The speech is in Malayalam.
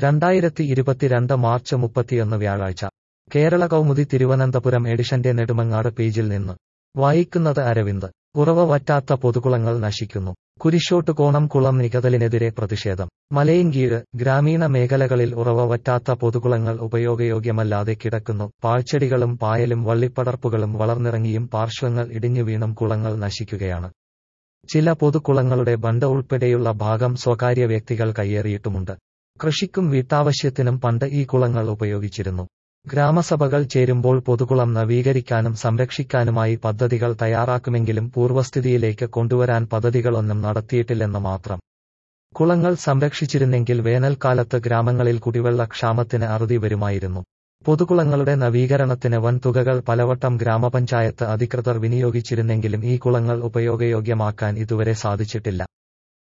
രണ്ടായിരത്തി ഇരുപത്തിരണ്ട് മാർച്ച് മുപ്പത്തിയൊന്ന് വ്യാഴാഴ്ച കേരള കൗമുദി തിരുവനന്തപുരം എഡിഷന്റെ നെടുമങ്ങാട് പേജിൽ നിന്ന് വായിക്കുന്നത് അരവിന്ദ് ഉറവ വറ്റാത്ത പൊതുകുളങ്ങൾ നശിക്കുന്നു കുരിശോട്ട് കോണം കുളം നികതലിനെതിരെ പ്രതിഷേധം മലയൻകീഴ് ഗ്രാമീണ മേഖലകളിൽ ഉറവ വറ്റാത്ത പൊതുകുളങ്ങൾ ഉപയോഗയോഗ്യമല്ലാതെ കിടക്കുന്നു പാഴ്ചെടികളും പായലും വള്ളിപ്പടർപ്പുകളും വളർന്നിറങ്ങിയും പാർശ്വങ്ങൾ ഇടിഞ്ഞു വീണും കുളങ്ങൾ നശിക്കുകയാണ് ചില പൊതുകുളങ്ങളുടെ ബണ്ട് ഉൾപ്പെടെയുള്ള ഭാഗം സ്വകാര്യ വ്യക്തികൾ കയ്യേറിയിട്ടുമുണ്ട് കൃഷിക്കും വീട്ടാവശ്യത്തിനും പണ്ട് ഈ കുളങ്ങൾ ഉപയോഗിച്ചിരുന്നു ഗ്രാമസഭകൾ ചേരുമ്പോൾ പൊതുകുളം നവീകരിക്കാനും സംരക്ഷിക്കാനുമായി പദ്ധതികൾ തയ്യാറാക്കുമെങ്കിലും പൂർവ്വസ്ഥിതിയിലേക്ക് കൊണ്ടുവരാൻ പദ്ധതികളൊന്നും നടത്തിയിട്ടില്ലെന്ന് മാത്രം കുളങ്ങൾ സംരക്ഷിച്ചിരുന്നെങ്കിൽ വേനൽക്കാലത്ത് ഗ്രാമങ്ങളിൽ കുടിവെള്ള ക്ഷാമത്തിന് അറുതി വരുമായിരുന്നു പൊതുകുളങ്ങളുടെ നവീകരണത്തിന് വൻതുകകൾ പലവട്ടം ഗ്രാമപഞ്ചായത്ത് അധികൃതർ വിനിയോഗിച്ചിരുന്നെങ്കിലും ഈ കുളങ്ങൾ ഉപയോഗയോഗ്യമാക്കാൻ ഇതുവരെ സാധിച്ചിട്ടില്ല